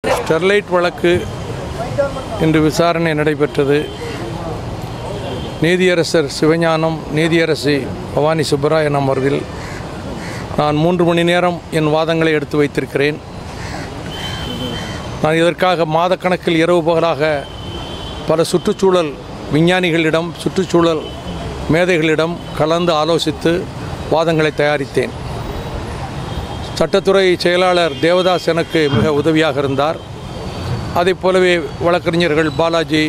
Sterlite வழக்கு இன்று விசாரணை நடைபெற்றது நீதியரசர் சிவஞானம் நீதியரசி பவானி சுப்பராயன் அமர்வில் நான் மூன்று மணி நேரம் என் வாதங்களை எடுத்து வைத்திருக்கிறேன் நான் இதற்காக மாதக்கணக்கில் இரவு பகலாக பல சுற்றுச்சூழல் விஞ்ஞானிகளிடம் சுற்றுச்சூழல் மேதைகளிடம் கலந்து ஆலோசித்து வாதங்களை தயாரித்தேன் சட்டத்துறை செயலாளர் தேவதாஸ் எனக்கு மிக உதவியாக இருந்தார் அதைப் போலவே வழக்கறிஞர்கள் பாலாஜி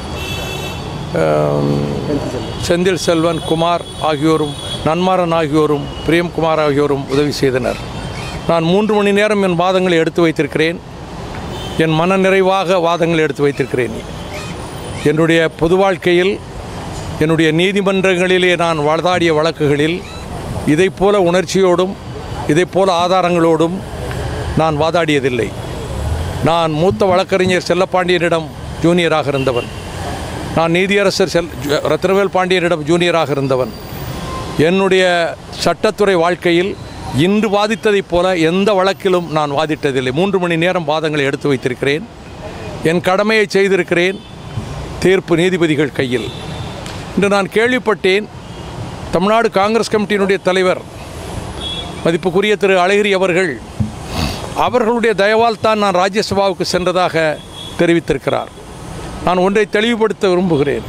ஆம், செந்தில் செல்வன் குமார் ஆகியோரும் நன்மாறன் ஆகியோரும் பிரியம்குமார் ஆகியோரும் உதவி செய்தனர் நான் மூன்று மணி நேரம் என் வாதங்களை எடுத்து வைத்திருக்கிறேன் என் மன நிறைவாக வாதங்களை எடுத்து வைத்திருக்கிறேன் என்னுடைய பொது வாழ்க்கையில் என்னுடைய நீதிமன்றங்களிலே நான் வாதாடிய வழக்குகளில் இதைப் போல உணர்ச்சியோடும் இதைப் போல ஆதாரங்களோடும் நான் வாதாடியதில்லை நான் மூத்த வழக்கறிஞர் செல்லப்பாண்டியனிடம் ஜூனியராக இருந்தவன் நான் நீதியரசர் செல் ஜ- ரத்னவேல் பாண்டியனிடம் ஜூனியராக இருந்தவன் என்னுடைய சட்டத்துறை வாழ்க்கையில் இன்று வாதித்ததைப் போல எந்த வழக்கிலும் நான் வாதிட்டதில்லை மூன்று மணி நேரம் வாதங்களை எடுத்து வைத்திருக்கிறேன் என் கடமையை செய்திருக்கிறேன் தீர்ப்பு நீதிபதிகள் கையில் இன்று நான் கேள்விப்பட்டேன் தமிழ்நாடு காங்கிரஸ் கமிட்டியினுடைய தலைவர் மதிப்புக்குரிய திரு அழகிரி அவர்கள் அவர்களுடைய தயவால் தான் நான் ராஜ்யசபாவுக்கு சென்றதாக தெரிவித்திருக்கிறார் நான் ஒன்றை தெளிவுபடுத்த விரும்புகிறேன்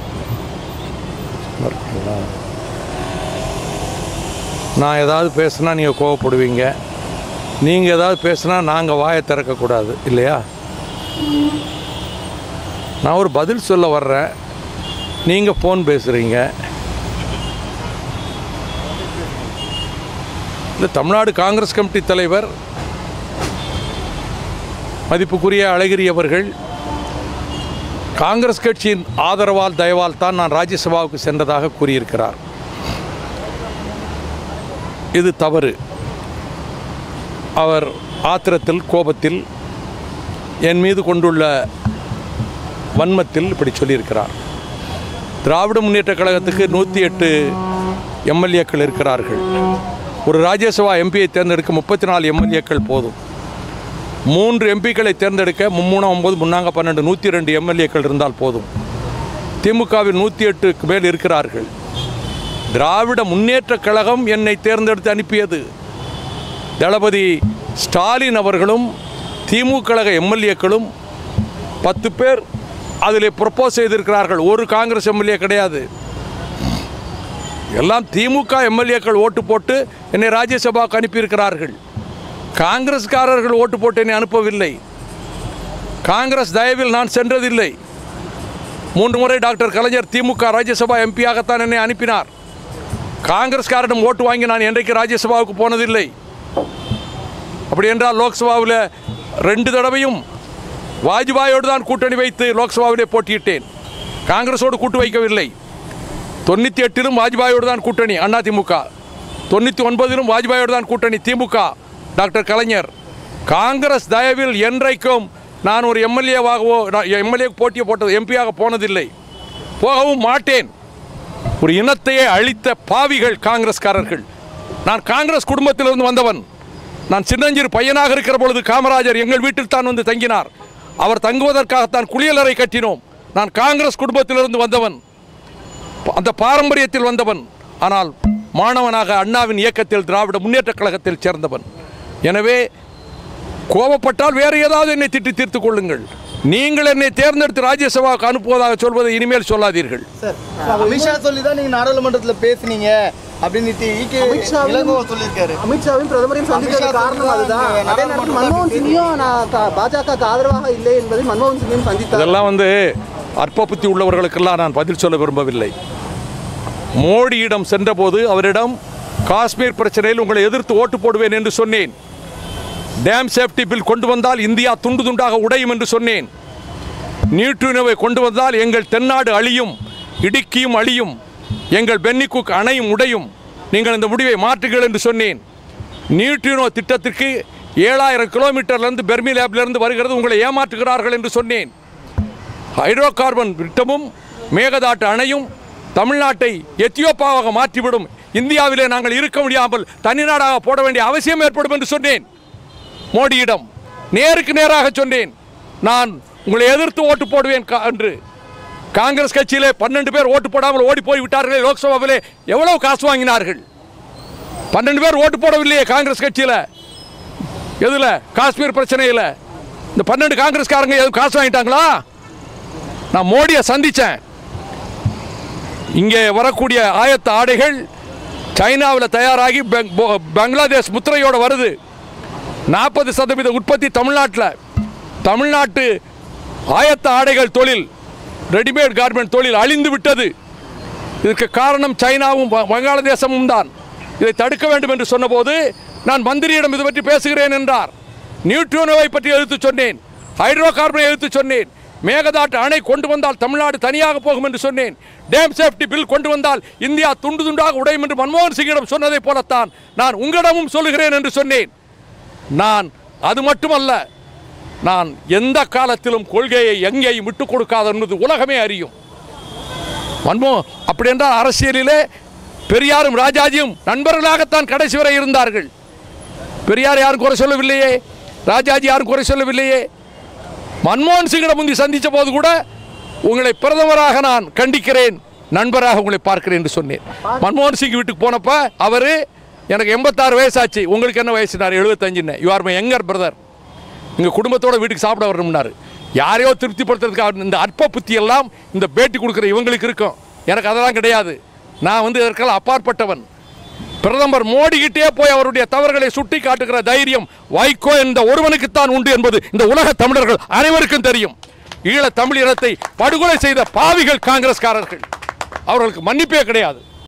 நான் ஏதாவது பேசுனா நீங்கள் கோவப்படுவீங்க நீங்கள் ஏதாவது பேசுனா நாங்கள் வாயை திறக்கக்கூடாது இல்லையா நான் ஒரு பதில் சொல்ல வர்றேன் நீங்கள் ஃபோன் பேசுகிறீங்க இந்த தமிழ்நாடு காங்கிரஸ் கமிட்டி தலைவர் மதிப்புக்குரிய அழகிரி அவர்கள் காங்கிரஸ் கட்சியின் ஆதரவால் தயவால் தான் நான் ராஜ்யசபாவுக்கு சென்றதாக கூறியிருக்கிறார் இது தவறு அவர் ஆத்திரத்தில் கோபத்தில் என் மீது கொண்டுள்ள வன்மத்தில் இப்படி சொல்லியிருக்கிறார் திராவிட முன்னேற்ற கழகத்துக்கு நூற்றி எட்டு எம்எல்ஏக்கள் இருக்கிறார்கள் ஒரு ராஜ்யசபா எம்பியை தேர்ந்தெடுக்க முப்பத்தி நாலு எம்எல்ஏக்கள் போதும் மூன்று எம்பிக்களை தேர்ந்தெடுக்க மும்மூணு ஒம்பது முன்னாங்க பன்னெண்டு நூற்றி ரெண்டு எம்எல்ஏக்கள் இருந்தால் போதும் திமுகவில் நூற்றி எட்டுக்கு மேல் இருக்கிறார்கள் திராவிட முன்னேற்ற கழகம் என்னை தேர்ந்தெடுத்து அனுப்பியது தளபதி ஸ்டாலின் அவர்களும் திமுக கழக எம்எல்ஏக்களும் பத்து பேர் அதில் ப்ரப்போஸ் செய்திருக்கிறார்கள் ஒரு காங்கிரஸ் எம்எல்ஏ கிடையாது எல்லாம் திமுக எம்எல்ஏக்கள் ஓட்டு போட்டு என்னை ராஜ்யசபாவுக்கு அனுப்பியிருக்கிறார்கள் காங்கிரஸ்காரர்கள் ஓட்டு போட்டு என்னை அனுப்பவில்லை காங்கிரஸ் தயவில் நான் சென்றதில்லை மூன்று முறை டாக்டர் கலைஞர் திமுக ராஜ்யசபா எம்பியாகத்தான் என்னை அனுப்பினார் காங்கிரஸ்காரிடம் ஓட்டு வாங்கி நான் என்றைக்கு ராஜ்யசபாவுக்கு போனதில்லை அப்படி என்றால் லோக்சபாவில் ரெண்டு தடவையும் வாஜ்பாயோடு தான் கூட்டணி வைத்து லோக்சபாவிலே போட்டியிட்டேன் காங்கிரஸோடு கூட்டு வைக்கவில்லை தொண்ணூற்றி எட்டிலும் வாஜ்பாயோடு தான் கூட்டணி அதிமுக தொண்ணூற்றி ஒன்பதிலும் வாஜ்பாயோடு தான் கூட்டணி திமுக டாக்டர் கலைஞர் காங்கிரஸ் தயவில் என்றைக்கும் நான் ஒரு எம்எல்ஏவாகவோ எம்எல்ஏ போட்டியை போட்டது எம்பியாக போனதில்லை போகவும் மாட்டேன் ஒரு இனத்தையே அழித்த பாவிகள் காங்கிரஸ்காரர்கள் நான் காங்கிரஸ் குடும்பத்திலிருந்து வந்தவன் நான் சின்னஞ்சிறு பையனாக இருக்கிற பொழுது காமராஜர் எங்கள் வீட்டில் தான் வந்து தங்கினார் அவர் தங்குவதற்காகத்தான் குளியலறை கட்டினோம் நான் காங்கிரஸ் குடும்பத்திலிருந்து வந்தவன் அந்த பாரம்பரியத்தில் வந்தவன் ஆனால் மாணவனாக அண்ணாவின் இயக்கத்தில் திராவிட முன்னேற்றக் கழகத்தில் சேர்ந்தவன் எனவே கோபப்பட்டால் வேறு ஏதாவது என்னை திட்டி தீர்த்துக் கொள்ளுங்கள் நீங்கள் என்னை தேர்ந்தெடுத்து ராஜ்யசபாவுக்கு அனுப்புவதாக சொல்வதை இனிமேல் சொல்லாதீர்கள் சார் அமித்ஷா சொல்லி தான் நீங்க நாடாளுமன்றத்துல பேசுனீங்க அப்படின்னு ஈகே அமித்ஷாவின் இளங்கோ சொல்லியிருக்காரு அமித்ஷாவையும் பிரதமரையும் சந்திக்கிறது அமித்ஷா காரணம் அதுதான் சொல்றாங்க, அதே நேரத்தில் மன்மோகன் சிங்கையும் நான் க- பாஜகவுக்கு ஆதரவாக இல்லை என்பதை மன்மோகன் சிங்கையும் சந்தித்தார் இதெல்லாம் வந்து அற்ப புத்தி உள்ளவர்களுக்கெல்லாம் நான் பதில் சொல்ல விரும்பவில்லை மோடியிடம் சென்றபோது அவரிடம் காஷ்மீர் பிரச்சனையில் உங்களை எதிர்த்து ஓட்டு போடுவேன் என்று சொன்னேன் டேம் சேஃப்டி பில் கொண்டு வந்தால் இந்தியா துண்டு துண்டாக உடையும் என்று சொன்னேன் நியூட்ரினோவை கொண்டு வந்தால் எங்கள் தென்னாடு அழியும் இடுக்கியும் அழியும் எங்கள் பென்னிக்குக் அணையும் உடையும் நீங்கள் இந்த முடிவை மாற்றுங்கள் என்று சொன்னேன் நியூட்ரினோ திட்டத்திற்கு ஏழாயிரம் கிலோமீட்டர்லேருந்து பெர்மி லேப்லேருந்து வருகிறது உங்களை ஏமாற்றுகிறார்கள் என்று சொன்னேன் ஹைட்ரோ கார்பன் திட்டமும் மேகதாட்டு அணையும் தமிழ்நாட்டை எத்தியோப்பாவாக மாற்றிவிடும் இந்தியாவிலே நாங்கள் இருக்க முடியாமல் தனிநாடாக போட வேண்டிய அவசியம் ஏற்படும் என்று சொன்னேன் மோடியிடம் நேருக்கு நேராக சொன்னேன் நான் உங்களை எதிர்த்து ஓட்டு போடுவேன் கா- என்று காங்கிரஸ் கட்சியிலே பன்னெண்டு பேர் ஓட்டு போடாமல் ஓடி போய் விட்டார்களே லோக்சபாவிலே எவ்வளவு காசு வாங்கினார்கள் பன்னெண்டு பேர் ஓட்டு போடவில்லையே காங்கிரஸ் கட்சியில் எதுல காஷ்மீர் பிரச்சனையில் இந்த பன்னெண்டு காங்கிரஸ்காரங்க எதுவும் காசு வாங்கிட்டாங்களா நான் மோடியை சந்திச்சேன் இங்கே வரக்கூடிய ஆயத்த ஆடைகள் சைனாவில் தயாராகி பெங்- போ- பங்களாதேஷ் முத்திரையோட வருது நாற்பது சதவீத உற்பத்தி தமிழ்நாட்டில் தமிழ்நாட்டு ஆயத்த ஆடைகள் தொழில் ரெடிமேட் கார்மெண்ட் தொழில் அழிந்து விட்டது இதற்கு காரணம் சைனாவும் வ- வங்காளதேசமும் தான் இதை தடுக்க வேண்டும் என்று சொன்னபோது நான் மந்திரியிடம் இது பற்றி பேசுகிறேன் என்றார் நியூட்ரினோவை பற்றி எடுத்து சொன்னேன் ஹைட்ரோ கார்பனை எடுத்து சொன்னேன் மேகதாட்டு அணை கொண்டு வந்தால் தமிழ்நாடு தனியாக போகும் என்று சொன்னேன் டேம் சேஃப்டி பில் கொண்டு வந்தால் இந்தியா துண்டு துண்டாக உடையும் என்று மன்மோகன் சிங்கிடம் சொன்னதை போலத்தான் நான் உங்களிடமும் சொல்லுகிறேன் என்று சொன்னேன் நான் அது மட்டுமல்ல நான் எந்த காலத்திலும் கொள்கையை எங்கேயும் விட்டுக் கொடுக்காத என்பது உலகமே அறியும் மன்மோ அப்படி என்றால் அரசியலிலே பெரியாரும் ராஜாஜியும் நண்பர்களாகத்தான் கடைசி வரை இருந்தார்கள் பெரியார் யாரும் குறை சொல்லவில்லையே ராஜாஜி யாரும் குறை சொல்லவில்லையே மன்மோகன் சிங்கிடம் முந்தி சந்தித்த போது கூட உங்களை பிரதமராக நான் கண்டிக்கிறேன் நண்பராக உங்களை பார்க்கிறேன் என்று சொன்னேன் மன்மோகன் சிங் வீட்டுக்கு போனப்ப அவர் எனக்கு எண்பத்தாறு வயசாச்சு உங்களுக்கு என்ன வயசுனார் எழுபத்தஞ்சுன்னு you are my younger brother எங்கள் குடும்பத்தோட வீட்டுக்கு சாப்பிட வரணும்னாரு யாரையோ திருப்திப்படுத்துறதுக்காக இந்த அற்ப புத்தி எல்லாம் இந்த பேட்டி கொடுக்குற இவங்களுக்கு இருக்கும் எனக்கு அதெல்லாம் கிடையாது நான் வந்து இதற்கெல்லாம் அப்பாற்பட்டவன் பிரதமர் மோடிக்கிட்டே போய் அவருடைய தவறுகளை சுட்டி காட்டுகிற தைரியம் வைகோ என்ற ஒருவனுக்குத்தான் உண்டு என்பது இந்த உலக தமிழர்கள் அனைவருக்கும் தெரியும் ஈழ தமிழ் இனத்தை படுகொலை செய்த பாவிகள் காங்கிரஸ்காரர்கள் அவர்களுக்கு மன்னிப்பே கிடையாது